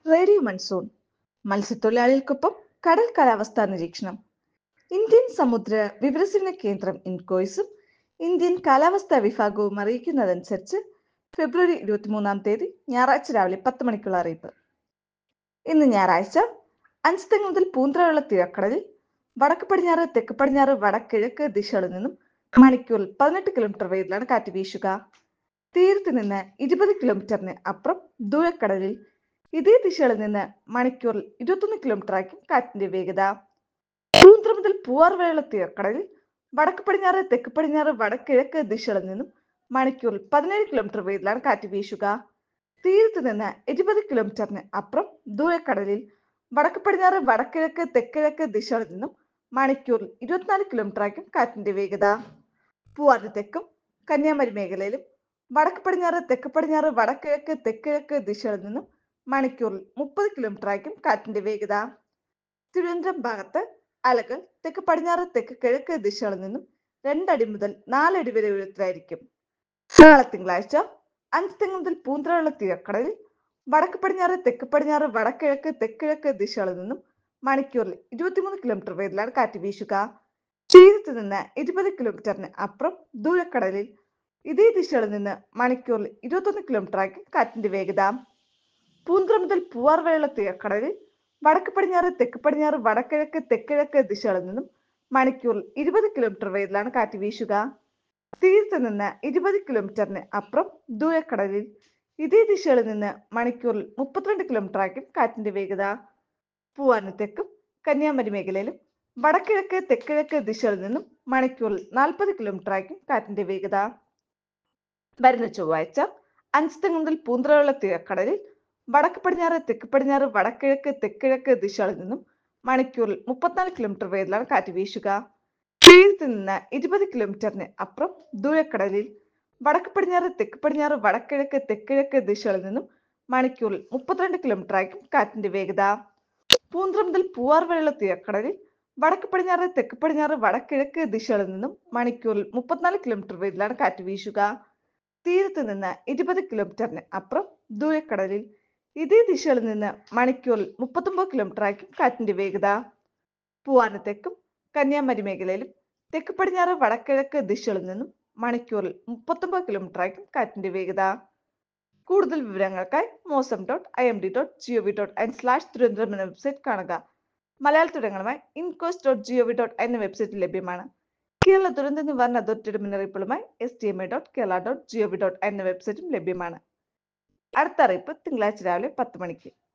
radio monsoon മത്സ്യത്തൊഴിലാളികൾക്കൊപ്പം കടൽ കാലാവസ്ഥാ നിരീക്ഷണം ഇന്ത്യൻ സമുദ്ര വിവരസേവന കേന്ദ്രം ഇൻകോയ്സും ഇന്ത്യൻ കാലാവസ്ഥാ വിഭാഗവും അറിയിക്കുന്നതനുസരിച്ച് ഫെബ്രുവരി ഇരുപത്തിമൂന്നാം തീയതി ഞായറാഴ്ച രാവിലെ പത്ത് മണിക്കുള്ള അറിയിപ്പ് ഇന്ന് ഞായറാഴ്ച അഞ്ചുതെങ്ങ് മുതൽ പൂന്തറയുള്ള തീരക്കടലിൽ വടക്ക് പടിഞ്ഞാറ് തെക്ക് പടിഞ്ഞാറ് വടക്കിഴക്ക് ദിശകളിൽ നിന്നും മണിക്കൂറിൽ പതിനെട്ട് കിലോമീറ്റർ വേഗത്തിലാണ് കാറ്റ് വീശുക തീരത്ത് നിന്ന് ഇരുപത് കിലോമീറ്ററിന് അപ്പുറം ദൂരക്കടലിൽ ഇതേ ദിശകളിൽ നിന്ന് മണിക്കൂറിൽ ഇരുപത്തൊന്ന് കിലോമീറ്റർ ആയിരിക്കും കാറ്റിന്റെ വേഗത പൂന്തറ മുതൽ പൂവാർ വരെയുള്ള തീരക്കടലിൽ വടക്ക് പടിഞ്ഞാറ് തെക്ക് പടിഞ്ഞാറ് വടക്കിഴക്ക് ദിശകളിൽ നിന്നും മണിക്കൂറിൽ പതിനേഴ് കിലോമീറ്റർ വേഗത്തിലാണ് കാറ്റ് വീശുക തീരത്ത് നിന്ന് ഇരുപത് കിലോമീറ്ററിന് അപ്പുറം ദൂരക്കടലിൽ വടക്ക് പടിഞ്ഞാറ് വടക്കിഴക്ക് തെക്കിഴക്ക് ദിശകളിൽ നിന്നും മണിക്കൂറിൽ ഇരുപത്തിനാല് കിലോമീറ്റർ ആയിരിക്കും കാറ്റിന്റെ വേഗത പൂവാറിന് തെക്കും കന്യാകുമാരി മേഖലയിലും വടക്ക് പടിഞ്ഞാറ് തെക്ക് പടിഞ്ഞാറ് വടക്കിഴക്ക് തെക്കിഴക്ക് ദിശകളിൽ നിന്നും മണിക്കൂറിൽ മുപ്പത് കിലോമീറ്റർ ആയിരിക്കും കാറ്റിന്റെ വേഗത തിരുവനന്തപുരം ഭാഗത്ത് അലകൾ തെക്ക് പടിഞ്ഞാറ് തെക്ക് കിഴക്ക് ദിശകളിൽ നിന്നും രണ്ടടി മുതൽ നാലടി വരെ ഉയരത്തിലായിരിക്കും നാളെ തിങ്കളാഴ്ച അഞ്ച് തെങ്ങ് മുതൽ പൂന്തറയുള്ള തീരക്കടലിൽ വടക്ക് പടിഞ്ഞാറ് തെക്ക് പടിഞ്ഞാറ് വടക്കിഴക്ക് തെക്കിഴക്ക് ദിശകളിൽ നിന്നും മണിക്കൂറിൽ ഇരുപത്തിമൂന്ന് കിലോമീറ്റർ വേഗത്തിലാണ് കാറ്റ് വീശുക തീരത്ത് നിന്ന് ഇരുപത് കിലോമീറ്ററിന് അപ്പുറം ദൂരക്കടലിൽ ഇതേ ദിശകളിൽ നിന്ന് മണിക്കൂറിൽ ഇരുപത്തൊന്ന് കിലോമീറ്റർ ആയിരിക്കും കാറ്റിന്റെ വേഗത പൂന്തറ മുതൽ പൂവാർ വരെയുള്ള തീരക്കടലിൽ വടക്ക് പടിഞ്ഞാറ് തെക്ക് പടിഞ്ഞാറ് വടക്കിഴക്ക് തെക്കിഴക്ക് ദിശകളിൽ നിന്നും മണിക്കൂറിൽ ഇരുപത് കിലോമീറ്റർ വേഗത്തിലാണ് കാറ്റ് വീശുക തീരത്ത് നിന്ന് ഇരുപത് കിലോമീറ്ററിന് അപ്പുറം ദൂരക്കടലിൽ ഇതേ ദിശകളിൽ നിന്ന് മണിക്കൂറിൽ മുപ്പത്തിരണ്ട് കിലോമീറ്റർ ആയിരിക്കും കാറ്റിന്റെ വേഗത പൂവാറിന് തെക്കും കന്യാകുമാരി മേഖലയിലും വടക്കിഴക്ക് തെക്കിഴക്ക് ദിശകളിൽ നിന്നും മണിക്കൂറിൽ നാൽപ്പത് കിലോമീറ്റർ ആയിരിക്കും കാറ്റിന്റെ വേഗത വരുന്ന ചൊവ്വാഴ്ച അഞ്ചുതെങ്ങ് മുതൽ പൂന്തറയുള്ള തീരക്കടലിൽ വടക്ക് പടിഞ്ഞാറ് തെക്ക് പടിഞ്ഞാറ് വടക്കിഴക്ക് തെക്കിഴക്ക് ദിശകളിൽ നിന്നും മണിക്കൂറിൽ മുപ്പത്തിനാല് കിലോമീറ്റർ വേഗത്തിലാണ് കാറ്റ് വീശുക തീരത്ത് നിന്ന് ഇരുപത് കിലോമീറ്ററിന് അപ്പുറം ദൂരക്കടലിൽ വടക്ക് പടിഞ്ഞാറ് തെക്ക് പടിഞ്ഞാറ് വടക്കിഴക്ക് തെക്കിഴക്ക് ദിശകളിൽ നിന്നും മണിക്കൂറിൽ മുപ്പത്തിരണ്ട് കിലോമീറ്റർ ആയിരിക്കും കാറ്റിന്റെ വേഗത പൂന്തറ മുതൽ പൂവാർ വരെയുള്ള തീരക്കടലിൽ വടക്ക് പടിഞ്ഞാറ് തെക്ക് പടിഞ്ഞാറ് വടക്കിഴക്ക് ദിശകളിൽ നിന്നും മണിക്കൂറിൽ മുപ്പത്തിനാല് കിലോമീറ്റർ വേഗത്തിലാണ് കാറ്റ് വീശുക തീരത്ത് നിന്ന് ഇരുപത് കിലോമീറ്ററിന് അപ്പുറം ദൂരക്കടലിൽ ഇതേ ദിശകളിൽ നിന്ന് മണിക്കൂറിൽ മുപ്പത്തൊമ്പത് കിലോമീറ്റർ ആയിരിക്കും കാറ്റിന്റെ വേഗത പൂവാറിന് തെക്കും കന്യാകുമാരി മേഖലയിലും തെക്ക് പടിഞ്ഞാറ് വടക്കിഴക്ക് ദിശകളിൽ നിന്നും മണിക്കൂറിൽ മുപ്പത്തൊമ്പത് കിലോമീറ്റർ ആയിരിക്കും കാറ്റിന്റെ വേഗത കൂടുതൽ വിവരങ്ങൾക്കായി Mausam dot I M D dot G O V dot N slash Thiruvananthapuram എന്ന വെബ്സൈറ്റ് കാണുക മലയാള തുടങ്ങളുമായി INCOIS dot G O V dot എന്ന വെബ്സൈറ്റിൽ ലഭ്യമാണ് കേരള ദുരന്ത നിവാരണ അതോറിറ്റിയുടെ മുന്നറിയിപ്പുകളുമായി S T M I dot Kerala dot G O V dot എന്ന വെബ്സൈറ്റും ലഭ്യമാണ് അടുത്ത അറിയിപ്പ് തിങ്കളാഴ്ച രാവിലെ പത്ത് മണിക്ക്